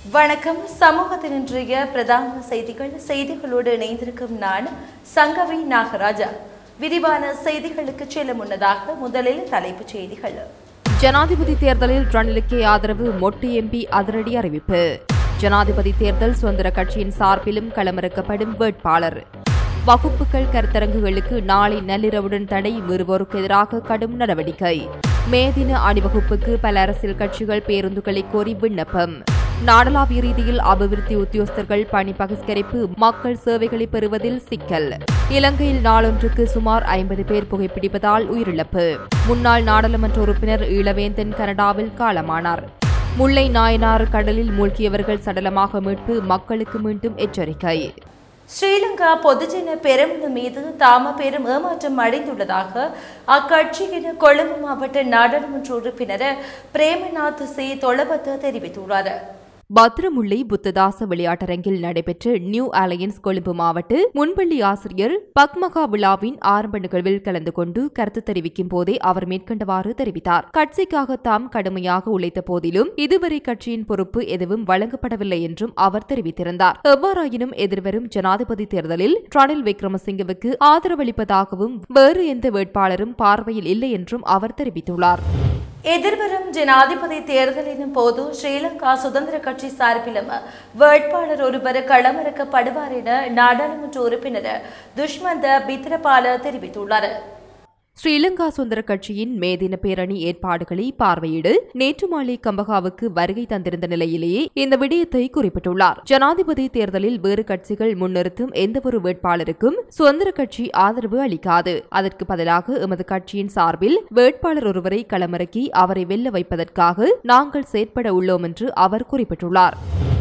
வணக்கம் சமூகத்தின் இன்றைய பிரதான செய்திகள் செய்திகளோடு இணைந்திருக்கும் நான் சங்கவி நாகராஜா விரிவான செய்திகளுக்கு செல்ல முன்னதாக முதலில் தலைப்புச் செய்திகள் ஜனாதிபதி தேர்தலில் ரணிலுக்கே ஆதரவு மொட்டு எம்பி அதிரடி அறிவிப்பு ஜனாதிபதி தேர்தல் சுதந்திர கட்சியின் சார்பிலும் களமிறக்கப்படும் வேட்பாளர் வகுப்புகள் கருத்தரங்குகளுக்கு நாளை நள்ளிரவுடன் தடை மீறுவோருக்கு எதிராக கடும் நடவடிக்கை மே தின அணிவகுப்புக்கு பல அரசியல் கட்சிகள் பேருந்துகளை கோரி விண்ணப்பம் நாடளாவிய ரீதியில் அபிவிருத்தி உத்தியோகஸ்தர்கள் பணி பகிஷ்கரிப்பு மக்கள் சேவைகளை பெறுவதில் சிக்கல் இலங்கையில் நாளொன்றுக்கு சுமார் ஐம்பது பேர் புகைப்பிடிப்பதால் உயிரிழப்பு முன்னாள் நாடாளுமன்ற உறுப்பினர் ஈழவேந்தன் கனடாவில் காலமானார் முல்லை நாயனார் கடலில் மூழ்கியவர்கள் சடலமாக மீட்பு மக்களுக்கு மீண்டும் எச்சரிக்கை ஸ்ரீலங்கா பொதுஜன பெருமனு மீது தாம பெரும் ஏமாற்றம் அடைந்துள்ளதாக அக்கட்சியின் கொழும்பு மாவட்ட நாடாளுமன்ற உறுப்பினர் பிரேமநாத் சி தொளபத்த தெரிவித்துள்ளார் பத்ரமுல்லை புத்ததாச விளையாட்டரங்கில் நடைபெற்ற நியூ அலையன்ஸ் கொழும்பு மாவட்ட முன்பள்ளி ஆசிரியர் பக்மகா விழாவின் ஆரம்ப நிகழ்வில் கலந்து கொண்டு கருத்து தெரிவிக்கும் போதே அவர் மேற்கண்டவாறு தெரிவித்தார் கட்சிக்காக தாம் கடுமையாக உழைத்த போதிலும் இதுவரை கட்சியின் பொறுப்பு எதுவும் வழங்கப்படவில்லை என்றும் அவர் தெரிவித்திருந்தார் எவ்வாறாயினும் எதிர்வரும் ஜனாதிபதி தேர்தலில் ரணில் விக்ரமசிங்கவுக்கு ஆதரவளிப்பதாகவும் வேறு எந்த வேட்பாளரும் பார்வையில் இல்லை என்றும் அவர் தெரிவித்துள்ளார் எதிர்வரும் ஜனாதிபதி தேர்தலின் போது ஸ்ரீலங்கா சுதந்திர கட்சி சார்பிலும் வேட்பாளர் ஒருவர் களமிறக்கப்படுவார் என நாடாளுமன்ற உறுப்பினர் துஷ்மந்த பித்ரபால தெரிவித்துள்ளார் ஸ்ரீலங்கா சுதந்திர கட்சியின் மே தின பேரணி ஏற்பாடுகளை பார்வையிட நேற்று மாலை கம்பகாவுக்கு வருகை தந்திருந்த நிலையிலேயே இந்த விடயத்தை குறிப்பிட்டுள்ளார் ஜனாதிபதி தேர்தலில் வேறு கட்சிகள் முன்னிறுத்தும் எந்தவொரு வேட்பாளருக்கும் சுதந்திர கட்சி ஆதரவு அளிக்காது அதற்கு பதிலாக எமது கட்சியின் சார்பில் வேட்பாளர் ஒருவரை களமிறக்கி அவரை வெல்ல வைப்பதற்காக நாங்கள் செயற்பட உள்ளோம் என்று அவர் குறிப்பிட்டுள்ளார்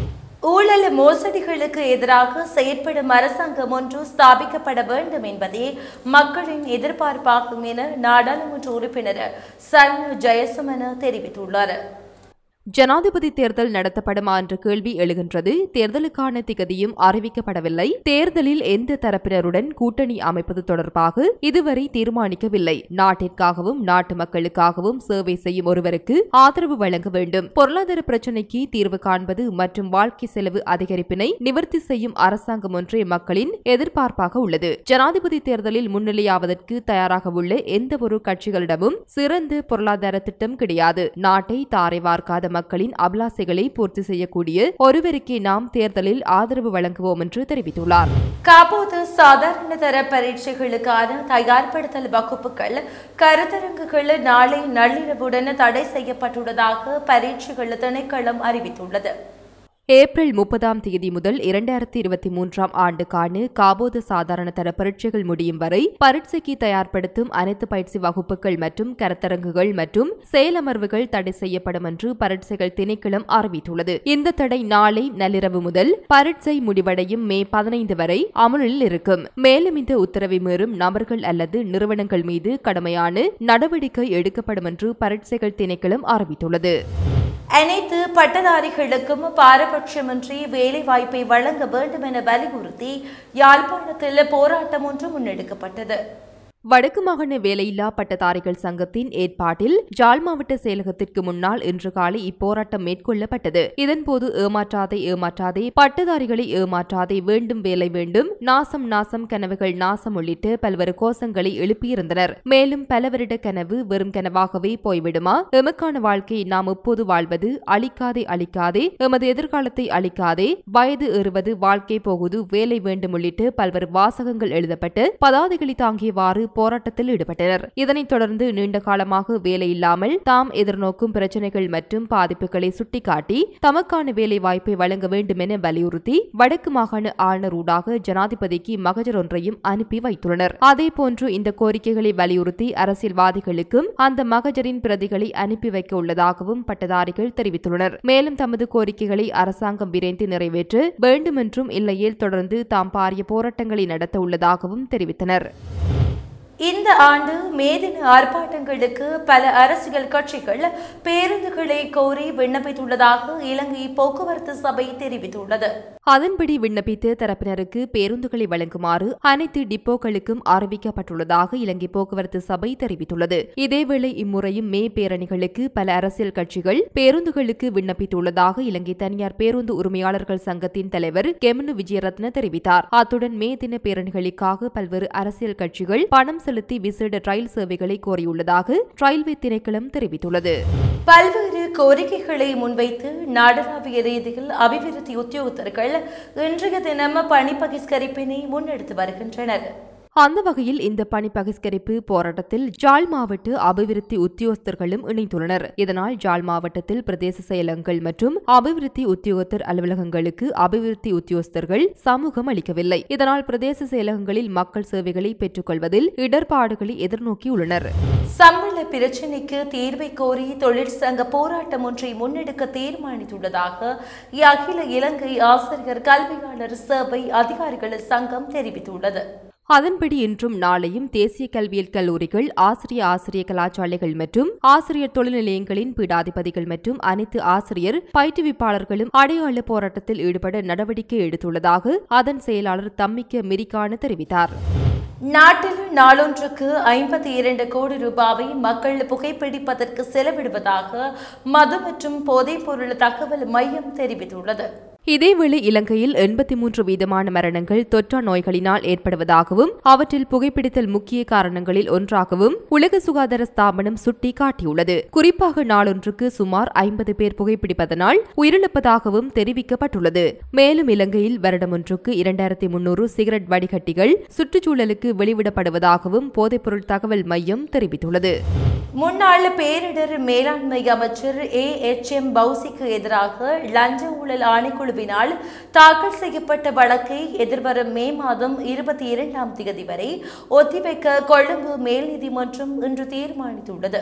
ஊழல் மோசடிகளுக்கு எதிராக செயற்படும் அரசாங்கம் ஒன்று ஸ்தாபிக்கப்பட வேண்டும் என்பதே மக்களின் எதிர்பார்ப்பாகும் என நாடாளுமன்ற உறுப்பினர் சன் ஜெயசுமன தெரிவித்துள்ளார் ஜனாதிபதி தேர்தல் நடத்தப்படுமா என்ற கேள்வி எழுகின்றது தேர்தலுக்கான திகதியும் அறிவிக்கப்படவில்லை தேர்தலில் எந்த தரப்பினருடன் கூட்டணி அமைப்பது தொடர்பாக இதுவரை தீர்மானிக்கவில்லை நாட்டிற்காகவும் நாட்டு மக்களுக்காகவும் சேவை செய்யும் ஒருவருக்கு ஆதரவு வழங்க வேண்டும் பொருளாதார பிரச்சினைக்கு தீர்வு காண்பது மற்றும் வாழ்க்கை செலவு அதிகரிப்பினை நிவர்த்தி செய்யும் அரசாங்கம் ஒன்றே மக்களின் எதிர்பார்ப்பாக உள்ளது ஜனாதிபதி தேர்தலில் முன்னிலையாவதற்கு தயாராக உள்ள எந்த ஒரு கட்சிகளிடமும் சிறந்த பொருளாதார திட்டம் கிடையாது நாட்டை தாரை வார்க்காத மக்களின் அபிலாசைகளை பூர்த்தி செய்யக்கூடிய ஒருவருக்கே நாம் தேர்தலில் ஆதரவு வழங்குவோம் என்று தெரிவித்துள்ளார் காப்போது சாதாரண தர பரீட்சைகளுக்கான தயார்படுத்தல் வகுப்புகள் கருத்தரங்குகள் நாளை நள்ளிரவுடன் தடை செய்யப்பட்டுள்ளதாக பரீட்சைகள் திணைக்களம் அறிவித்துள்ளது ஏப்ரல் முப்பதாம் தேதி முதல் இரண்டாயிரத்தி இருபத்தி மூன்றாம் ஆண்டுக்கான காபோத சாதாரண தர பரீட்சைகள் முடியும் வரை பரீட்சைக்கு தயார்படுத்தும் அனைத்து பயிற்சி வகுப்புகள் மற்றும் கருத்தரங்குகள் மற்றும் செயலமர்வுகள் தடை செய்யப்படும் என்று பரீட்சைகள் திணைக்களம் அறிவித்துள்ளது இந்த தடை நாளை நள்ளிரவு முதல் பரீட்சை முடிவடையும் மே பதினைந்து வரை அமலில் இருக்கும் மேலும் இந்த உத்தரவை மீறும் நபர்கள் அல்லது நிறுவனங்கள் மீது கடுமையான நடவடிக்கை எடுக்கப்படும் என்று பரீட்சைகள் திணைக்களம் அறிவித்துள்ளது அனைத்து பட்டதாரிகளுக்கும் பாரபட்சமின்றி வேலை வாய்ப்பை வழங்க வேண்டும் என வலியுறுத்தி யாழ்ப்பாணத்தில் போராட்டம் ஒன்று முன்னெடுக்கப்பட்டது வடக்கு மாகாண வேலையில்லா பட்டதாரிகள் சங்கத்தின் ஏற்பாட்டில் ஜாழ் மாவட்ட செயலகத்திற்கு முன்னால் இன்று காலை இப்போராட்டம் மேற்கொள்ளப்பட்டது இதன்போது ஏமாற்றாதே ஏமாற்றாதே பட்டதாரிகளை ஏமாற்றாதே வேண்டும் வேலை வேண்டும் நாசம் நாசம் கனவுகள் நாசம் உள்ளிட்ட பல்வேறு கோஷங்களை எழுப்பியிருந்தனர் மேலும் பல வருட கனவு வெறும் கனவாகவே போய்விடுமா எமக்கான வாழ்க்கையை நாம் எப்போது வாழ்வது அழிக்காதே அழிக்காதே எமது எதிர்காலத்தை அழிக்காதே வயது ஏறுவது வாழ்க்கை போகுது வேலை வேண்டும் உள்ளிட்ட பல்வேறு வாசகங்கள் எழுதப்பட்டு பதாதைகளை தாங்கியவாறு போராட்டத்தில் ஈடுபட்டனர் இதனைத் தொடர்ந்து நீண்ட காலமாக வேலை இல்லாமல் தாம் எதிர்நோக்கும் பிரச்சினைகள் மற்றும் பாதிப்புகளை சுட்டிக்காட்டி தமக்கான வேலை வாய்ப்பை வழங்க வேண்டும் என வலியுறுத்தி வடக்கு மாகாண ஆளுநர் ஊடாக ஜனாதிபதிக்கு மகஜர் ஒன்றையும் அனுப்பி வைத்துள்ளனர் அதேபோன்று இந்த கோரிக்கைகளை வலியுறுத்தி அரசியல்வாதிகளுக்கும் அந்த மகஜரின் பிரதிகளை அனுப்பி வைக்க உள்ளதாகவும் பட்டதாரிகள் தெரிவித்துள்ளனர் மேலும் தமது கோரிக்கைகளை அரசாங்கம் விரைந்து நிறைவேற்ற வேண்டுமென்றும் இல்லையேல் தொடர்ந்து தாம் பாரிய போராட்டங்களை நடத்த உள்ளதாகவும் தெரிவித்தனர் இந்த ஆண்டு மேதின ஆர்ப்பாட்டங்களுக்கு பல அரசியல் கட்சிகள் பேருந்துகளை கோரி விண்ணப்பித்துள்ளதாக இலங்கை போக்குவரத்து சபை தெரிவித்துள்ளது அதன்படி விண்ணப்பித்த தரப்பினருக்கு பேருந்துகளை வழங்குமாறு அனைத்து டிப்போக்களுக்கும் அறிவிக்கப்பட்டுள்ளதாக இலங்கை போக்குவரத்து சபை தெரிவித்துள்ளது இதேவேளை இம்முறையும் மே பேரணிகளுக்கு பல அரசியல் கட்சிகள் பேருந்துகளுக்கு விண்ணப்பித்துள்ளதாக இலங்கை தனியார் பேருந்து உரிமையாளர்கள் சங்கத்தின் தலைவர் கெமனு விஜயரத்ன தெரிவித்தார் அத்துடன் மே தின பேரணிகளுக்காக பல்வேறு அரசியல் கட்சிகள் பணம் செலுத்தி விசேட ரயில் சேவைகளை கோரியுள்ளதாக ரயில்வே திணைக்களம் தெரிவித்துள்ளது பல்வேறு கோரிக்கைகளை முன்வைத்து நாடளாவிய ரீதியில் அபிவிருத்தி உத்தியோகத்தர்கள் இன்றைய தினம் பணி பகிஷ்கரிப்பினை முன்னெடுத்து வருகின்றனர் அந்த வகையில் இந்த பணி பகிஷ்கரிப்பு போராட்டத்தில் ஜாழ் மாவட்ட அபிவிருத்தி உத்தியோகஸ்தர்களும் இணைந்துள்ளனர் இதனால் ஜாழ் மாவட்டத்தில் பிரதேச செயலகங்கள் மற்றும் அபிவிருத்தி உத்தியோகத்தர் அலுவலகங்களுக்கு அபிவிருத்தி உத்தியோகஸ்தர்கள் சமூகம் அளிக்கவில்லை இதனால் பிரதேச செயலகங்களில் மக்கள் சேவைகளை பெற்றுக்கொள்வதில் இடர்பாடுகளை எதிர்நோக்கியுள்ளனர் சம்பள பிரச்சினைக்கு தீர்வை கோரி தொழிற்சங்க போராட்டம் ஒன்றை முன்னெடுக்க தீர்மானித்துள்ளதாக அகில இலங்கை ஆசிரியர் கல்வியாளர் சேவை அதிகாரிகள் சங்கம் தெரிவித்துள்ளது அதன்படி இன்றும் நாளையும் தேசிய கல்வியல் கல்லூரிகள் ஆசிரிய ஆசிரிய கலாசாலைகள் மற்றும் ஆசிரியர் தொழில் நிலையங்களின் பீடாதிபதிகள் மற்றும் அனைத்து ஆசிரியர் பயிற்றுவிப்பாளர்களும் அடையாள போராட்டத்தில் ஈடுபட நடவடிக்கை எடுத்துள்ளதாக அதன் செயலாளர் தம்மிக்க மிரிகான தெரிவித்தார் நாட்டில் நாளொன்றுக்கு ஐம்பத்தி இரண்டு கோடி ரூபாவை மக்கள் புகைப்பிடிப்பதற்கு செலவிடுவதாக மது மற்றும் போதைப்பொருள் தகவல் மையம் தெரிவித்துள்ளது இதேவேளை இலங்கையில் எண்பத்தி மூன்று வீதமான மரணங்கள் தொற்றா நோய்களினால் ஏற்படுவதாகவும் அவற்றில் புகைப்பிடித்தல் முக்கிய காரணங்களில் ஒன்றாகவும் உலக சுகாதார ஸ்தாபனம் சுட்டி காட்டியுள்ளது குறிப்பாக நாளொன்றுக்கு சுமார் ஐம்பது பேர் புகைப்பிடிப்பதனால் உயிரிழப்பதாகவும் தெரிவிக்கப்பட்டுள்ளது மேலும் இலங்கையில் வருடமொன்றுக்கு இரண்டாயிரத்தி முன்னூறு சிகரெட் வடிகட்டிகள் சுற்றுச்சூழலுக்கு வெளிவிடப்படுவதாகவும் போதைப்பொருள் தகவல் மையம் தெரிவித்துள்ளது முன்னாள் பேரிடர் மேலாண்மை அமைச்சர் ஏ எச் எம் பௌசிக்கு எதிராக லஞ்ச ஊழல் ஆணைக்குழுவினால் தாக்கல் செய்யப்பட்ட வழக்கை எதிர்வரும் மே மாதம் இருபத்தி இரண்டாம் தேதி வரை ஒத்திவைக்க கொழும்பு மேல் நீதிமன்றம் இன்று தீர்மானித்துள்ளது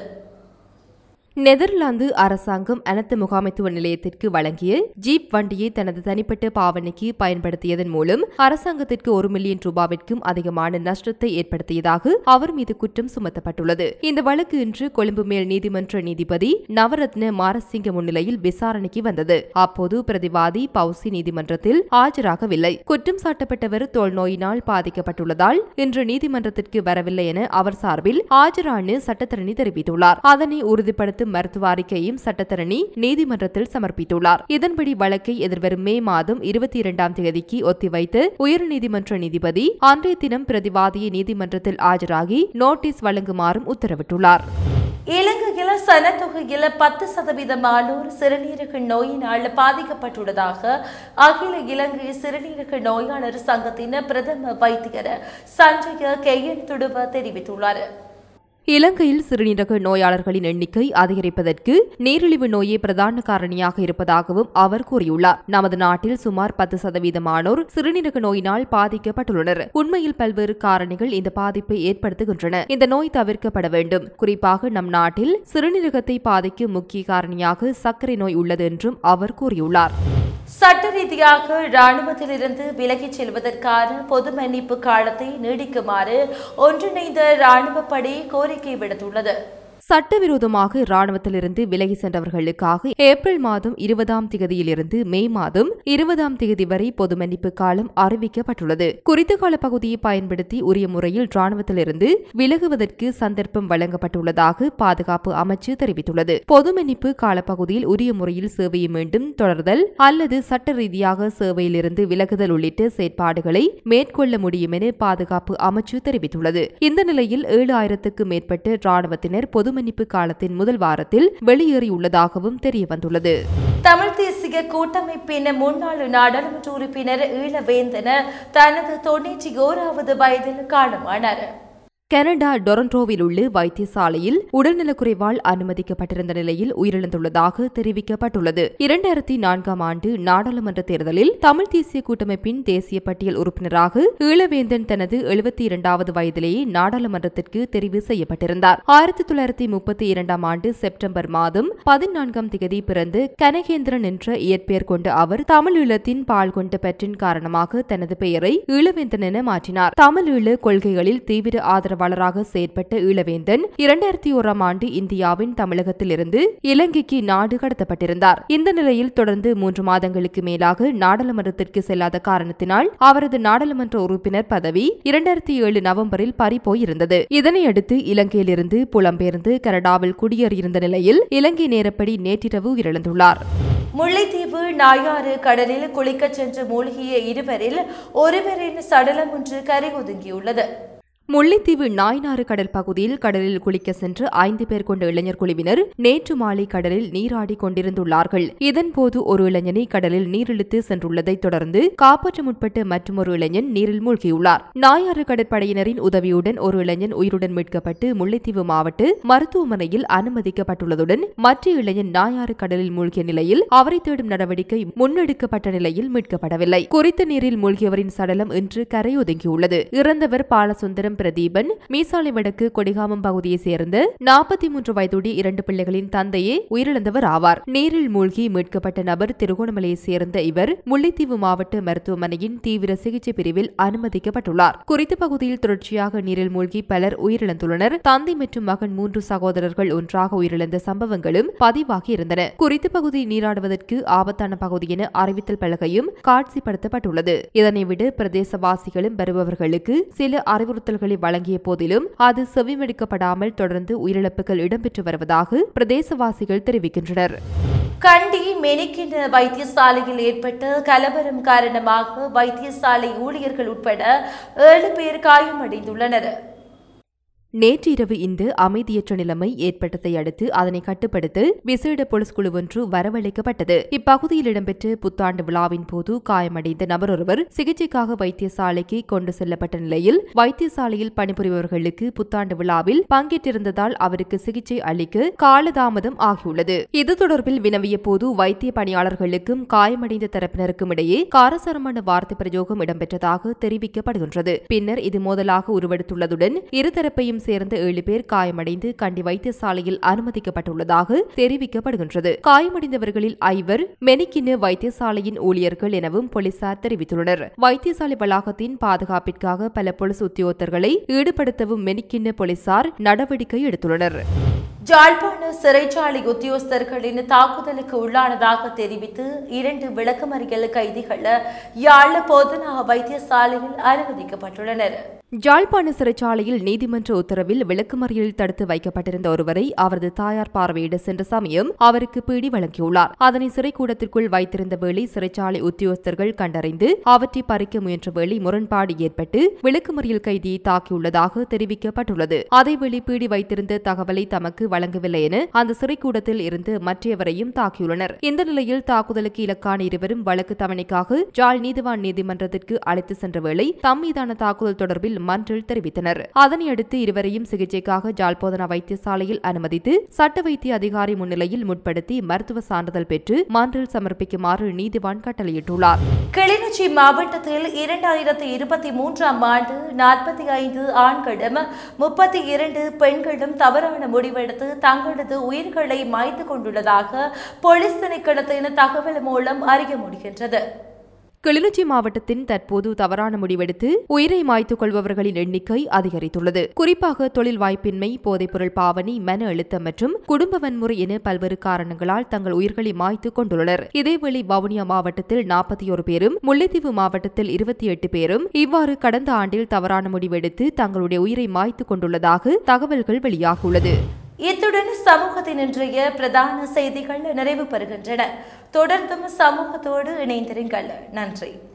நெதர்லாந்து அரசாங்கம் அனர்த்த முகாமைத்துவ நிலையத்திற்கு வழங்கிய ஜீப் வண்டியை தனது தனிப்பட்ட பாவனைக்கு பயன்படுத்தியதன் மூலம் அரசாங்கத்திற்கு ஒரு மில்லியன் ரூபாவிற்கும் அதிகமான நஷ்டத்தை ஏற்படுத்தியதாக அவர் மீது குற்றம் சுமத்தப்பட்டுள்ளது இந்த வழக்கு இன்று கொழும்பு மேல் நீதிமன்ற நீதிபதி நவரத்ன மாரசிங்க முன்னிலையில் விசாரணைக்கு வந்தது அப்போது பிரதிவாதி பவுசி நீதிமன்றத்தில் ஆஜராகவில்லை குற்றம் சாட்டப்பட்டவர் தோல் நோயினால் பாதிக்கப்பட்டுள்ளதால் இன்று நீதிமன்றத்திற்கு வரவில்லை என அவர் சார்பில் ஆஜரான சட்டத்தரணி தெரிவித்துள்ளார் அதனை உறுதிப்படுத்த அனைத்து மருத்துவ அறிக்கையும் சட்டத்தரணி நீதிமன்றத்தில் சமர்ப்பித்துள்ளார் இதன்படி வழக்கை எதிர்வரும் மே மாதம் இருபத்தி இரண்டாம் தேதிக்கு ஒத்திவைத்து உயர்நீதிமன்ற நீதிபதி அன்றைய தினம் பிரதிவாதியை நீதிமன்றத்தில் ஆஜராகி நோட்டீஸ் வழங்குமாறும் உத்தரவிட்டுள்ளார் இலங்கையில் சனத்தொகையில் பத்து சதவீதமானோர் சிறுநீரக நோயினால் பாதிக்கப்பட்டுள்ளதாக அகில இலங்கை சிறுநீரக நோயாளர் சங்கத்தின் பிரதம வைத்தியர் சஞ்சய கெய்யன் துடுவ தெரிவித்துள்ளார் இலங்கையில் சிறுநீரக நோயாளர்களின் எண்ணிக்கை அதிகரிப்பதற்கு நீரிழிவு நோயே பிரதான காரணியாக இருப்பதாகவும் அவர் கூறியுள்ளார் நமது நாட்டில் சுமார் பத்து சதவீதமானோர் சிறுநீரக நோயினால் பாதிக்கப்பட்டுள்ளனர் உண்மையில் பல்வேறு காரணிகள் இந்த பாதிப்பை ஏற்படுத்துகின்றன இந்த நோய் தவிர்க்கப்பட வேண்டும் குறிப்பாக நம் நாட்டில் சிறுநீரகத்தை பாதிக்கும் முக்கிய காரணியாக சர்க்கரை நோய் உள்ளது என்றும் அவர் கூறியுள்ளார் சட்ட ரீதியாக இராணுவத்திலிருந்து விலகிச் செல்வதற்கான பொது மன்னிப்பு காலத்தை நீடிக்குமாறு ஒன்றிணைந்த இராணுவ படை கோரிக்கை விடுத்துள்ளது சட்டவிரோதமாக இராணுவத்திலிருந்து விலகி சென்றவர்களுக்காக ஏப்ரல் மாதம் இருபதாம் திகதியிலிருந்து மே மாதம் இருபதாம் திகதி வரை பொது மன்னிப்பு காலம் அறிவிக்கப்பட்டுள்ளது குறித்த கால பகுதியை பயன்படுத்தி உரிய முறையில் இராணுவத்திலிருந்து விலகுவதற்கு சந்தர்ப்பம் வழங்கப்பட்டுள்ளதாக பாதுகாப்பு அமைச்சு தெரிவித்துள்ளது பொது மன்னிப்பு காலப்பகுதியில் உரிய முறையில் சேவையை மீண்டும் தொடர்தல் அல்லது சட்ட ரீதியாக சேவையிலிருந்து விலகுதல் உள்ளிட்ட செயற்பாடுகளை மேற்கொள்ள முடியும் என பாதுகாப்பு அமைச்சு தெரிவித்துள்ளது இந்த நிலையில் ஏழு ஆயிரத்துக்கு மேற்பட்ட இராணுவத்தினர் பொது மன்னிப்பு காலத்தின் முதல் வாரத்தில் வெளியேறியுள்ளதாகவும் தெரியவந்துள்ளது தமிழ் தேசிய கூட்டமைப்பின் முன்னாள் நாடாளுமன்ற உறுப்பினர் ஈழவேந்தன தனது தொன்னூற்றி ஓராவது வயதில் காலமானார் கனடா டொரண்டோவில் உள்ள வைத்தியசாலையில் உடல்நலக்குறைவால் அனுமதிக்கப்பட்டிருந்த நிலையில் உயிரிழந்துள்ளதாக தெரிவிக்கப்பட்டுள்ளது இரண்டாயிரத்தி நான்காம் ஆண்டு நாடாளுமன்ற தேர்தலில் தமிழ் தேசிய கூட்டமைப்பின் தேசிய பட்டியல் உறுப்பினராக ஈழவேந்தன் தனது எழுபத்தி இரண்டாவது வயதிலேயே நாடாளுமன்றத்திற்கு தெரிவு செய்யப்பட்டிருந்தார் ஆயிரத்தி தொள்ளாயிரத்தி முப்பத்தி இரண்டாம் ஆண்டு செப்டம்பர் மாதம் பதினான்காம் திகதி பிறந்து கனகேந்திரன் என்ற இயற்பெயர் கொண்ட அவர் தமிழ் ஈழத்தின் பால் கொண்ட பற்றின் காரணமாக தனது பெயரை ஈழவேந்தன் என மாற்றினார் தமிழ் ஈழ கொள்கைகளில் தீவிர ஆதரவு ஆதரவாளராக செயற்பட்ட ஈழவேந்தன் இரண்டாயிரத்தி ஓராம் ஆண்டு இந்தியாவின் தமிழகத்திலிருந்து இலங்கைக்கு நாடு கடத்தப்பட்டிருந்தார் இந்த நிலையில் தொடர்ந்து மூன்று மாதங்களுக்கு மேலாக நாடாளுமன்றத்திற்கு செல்லாத காரணத்தினால் அவரது நாடாளுமன்ற உறுப்பினர் பதவி இரண்டாயிரத்தி ஏழு நவம்பரில் பறிபோயிருந்தது இதனையடுத்து இலங்கையிலிருந்து புலம்பெயர்ந்து கனடாவில் குடியேறியிருந்த நிலையில் இலங்கை நேரப்படி நேற்றிரவு உயிரிழந்துள்ளார் முல்லைத்தீவு நாயாறு கடலில் குளிக்கச் சென்று மூழ்கிய இருவரில் ஒருவரின் சடலம் ஒன்று கரை ஒதுங்கியுள்ளது முல்லைத்தீவு நாய்னாறு கடல் பகுதியில் கடலில் குளிக்க சென்று ஐந்து பேர் கொண்ட இளைஞர் குழுவினர் நேற்று மாலை கடலில் நீராடி கொண்டிருந்துள்ளார்கள் இதன்போது ஒரு இளைஞனை கடலில் நீரிழுத்து சென்றுள்ளதைத் தொடர்ந்து காப்பாற்ற முற்பட்ட மற்றொரு இளைஞன் நீரில் மூழ்கியுள்ளார் நாயாறு கடற்படையினரின் உதவியுடன் ஒரு இளைஞன் உயிருடன் மீட்கப்பட்டு முல்லைத்தீவு மாவட்ட மருத்துவமனையில் அனுமதிக்கப்பட்டுள்ளதுடன் மற்ற இளைஞன் நாயாறு கடலில் மூழ்கிய நிலையில் அவரை தேடும் நடவடிக்கை முன்னெடுக்கப்பட்ட நிலையில் மீட்கப்படவில்லை குறித்த நீரில் மூழ்கியவரின் சடலம் இன்று கரையொதுங்கியுள்ளது இறந்தவர் பாலசுந்தரம் பிரதீபன் மீசாலை வடக்கு கொடிகாமம் பகுதியைச் சேர்ந்த நாற்பத்தி மூன்று வயதுடைய இரண்டு பிள்ளைகளின் தந்தையே உயிரிழந்தவர் ஆவார் நீரில் மூழ்கி மீட்கப்பட்ட நபர் திருகோணமலையைச் சேர்ந்த இவர் முல்லைத்தீவு மாவட்ட மருத்துவமனையின் தீவிர சிகிச்சை பிரிவில் அனுமதிக்கப்பட்டுள்ளார் குறித்த பகுதியில் தொடர்ச்சியாக நீரில் மூழ்கி பலர் உயிரிழந்துள்ளனர் தந்தை மற்றும் மகன் மூன்று சகோதரர்கள் ஒன்றாக உயிரிழந்த சம்பவங்களும் பதிவாகி இருந்தன குறித்த பகுதி நீராடுவதற்கு ஆபத்தான பகுதி என அறிவித்தல் பலகையும் காட்சிப்படுத்தப்பட்டுள்ளது இதனை விட பிரதேசவாசிகளும் வருபவர்களுக்கு சில அறிவுறுத்தல்களை வழங்கிய போதிலும் அது செவிமடுக்கப்படாமல் தொடர்ந்து உயிரிழப்புகள் இடம்பெற்று வருவதாக பிரதேசவாசிகள் தெரிவிக்கின்றனர் கண்டி மெனிக்கின வைத்தியசாலையில் ஏற்பட்ட கலவரம் காரணமாக வைத்தியசாலை ஊழியர்கள் உட்பட ஏழு பேர் காயமடைந்துள்ளனர் நேற்று இரவு இந்த அமைதியற்ற நிலைமை ஏற்பட்டதை அடுத்து அதனை கட்டுப்படுத்த விசேட போலீஸ் குழு ஒன்று வரவழைக்கப்பட்டது இப்பகுதியில் இடம்பெற்ற புத்தாண்டு விழாவின் போது காயமடைந்த நபர் ஒருவர் சிகிச்சைக்காக வைத்தியசாலைக்கு கொண்டு செல்லப்பட்ட நிலையில் வைத்தியசாலையில் பணிபுரிபவர்களுக்கு புத்தாண்டு விழாவில் பங்கேற்றிருந்ததால் அவருக்கு சிகிச்சை அளிக்க காலதாமதம் ஆகியுள்ளது இது தொடர்பில் வினவிய போது வைத்திய பணியாளர்களுக்கும் காயமடைந்த தரப்பினருக்கும் இடையே காரசாரமான வார்த்தை பிரயோகம் இடம்பெற்றதாக தெரிவிக்கப்படுகின்றது பின்னர் இது மோதலாக உருவெடுத்துள்ளதுடன் இருதரப்பையும் சேர்ந்த ஏழு பேர் காயமடைந்து கண்டி வைத்தியசாலையில் அனுமதிக்கப்பட்டுள்ளதாக தெரிவிக்கப்படுகின்றது காயமடைந்தவர்களில் ஐவர் மெனிக்கின வைத்தியசாலையின் ஊழியர்கள் எனவும் போலீசார் தெரிவித்துள்ளனர் வைத்தியசாலை வளாகத்தின் பாதுகாப்பிற்காக பல போலீஸ் உத்தியோகத்தர்களை ஈடுபடுத்தவும் மெனிக்கின போலீசார் நடவடிக்கை எடுத்துள்ளனர் ஜாழ்ப்பாண சிறைச்சாலை உத்தியோகஸ்தர்களின் தாக்குதலுக்கு உள்ளானதாக தெரிவித்து இரண்டு விளக்கமறியல் கைதிகள் யாழ் போதனா வைத்தியசாலையில் அனுமதிக்கப்பட்டுள்ளனர் ஜாழ்ப்பாண சிறைச்சாலையில் நீதிமன்ற உத்தரவில் விளக்குமறியலில் தடுத்து வைக்கப்பட்டிருந்த ஒருவரை அவரது தாயார் பார்வையிட சென்ற சமயம் அவருக்கு பீடி வழங்கியுள்ளார் அதனை சிறைக்கூடத்திற்குள் வைத்திருந்த வேளை சிறைச்சாலை உத்தியோகஸ்தர்கள் கண்டறிந்து அவற்றை பறிக்க முயன்ற வேளை முரண்பாடு ஏற்பட்டு விளக்குமறியல் கைதியை தாக்கியுள்ளதாக தெரிவிக்கப்பட்டுள்ளது அதேவேளை பீடி வைத்திருந்த தகவலை தமக்கு வழங்கவில்லை என அந்த சிறைக்கூடத்தில் இருந்து மற்றவரையும் தாக்கியுள்ளனர் இந்த நிலையில் தாக்குதலுக்கு இலக்கான இருவரும் வழக்கு தவணைக்காக ஜாழ் நீதிவான் நீதிமன்றத்திற்கு அழைத்து சென்ற வேளை தம் மீதான தாக்குதல் தொடர்பில் மன்றில் தெரிவித்தனர் அதனையடுத்து இருவரையும் சிகிச்சைக்காக ஜாழ்போதனா வைத்தியசாலையில் அனுமதித்து சட்ட வைத்திய அதிகாரி முன்னிலையில் முற்படுத்தி மருத்துவ சான்றிதழ் பெற்று மன்றில் சமர்ப்பிக்குமாறு நீதிவான் கட்டளையிட்டுள்ளார் கிளிநொச்சி மாவட்டத்தில் இரண்டாயிரத்தி இருபத்தி மூன்றாம் ஆண்டு நாற்பத்தி ஐந்து ஆண்களும் முப்பத்தி இரண்டு பெண்களும் தவறான முடிவெடுத்து தங்களது உயிர்களை மாய்த்து கொண்டுள்ளதாக போலீஸ் திணைக்களத்தின் தகவல் மூலம் அறிய முடிகின்றது கிளிநொச்சி மாவட்டத்தின் தற்போது தவறான முடிவெடுத்து உயிரை மாய்த்துக் கொள்பவர்களின் எண்ணிக்கை அதிகரித்துள்ளது குறிப்பாக தொழில் வாய்ப்பின்மை போதைப்பொருள் பாவனை மன அழுத்தம் மற்றும் குடும்ப வன்முறை என பல்வேறு காரணங்களால் தங்கள் உயிர்களை மாய்த்துக் கொண்டுள்ளனர் இதேவேளை வவுனியா மாவட்டத்தில் நாற்பத்தி ஒரு பேரும் முல்லைத்தீவு மாவட்டத்தில் இருபத்தி எட்டு பேரும் இவ்வாறு கடந்த ஆண்டில் தவறான முடிவெடுத்து தங்களுடைய உயிரை மாய்த்துக் கொண்டுள்ளதாக தகவல்கள் வெளியாகியுள்ளது இத்துடன் சமூகத்தின் இன்றைய பிரதான செய்திகள் நிறைவு பெறுகின்றன தொடர்ந்தும் சமூகத்தோடு இணைந்திருங்கள் நன்றி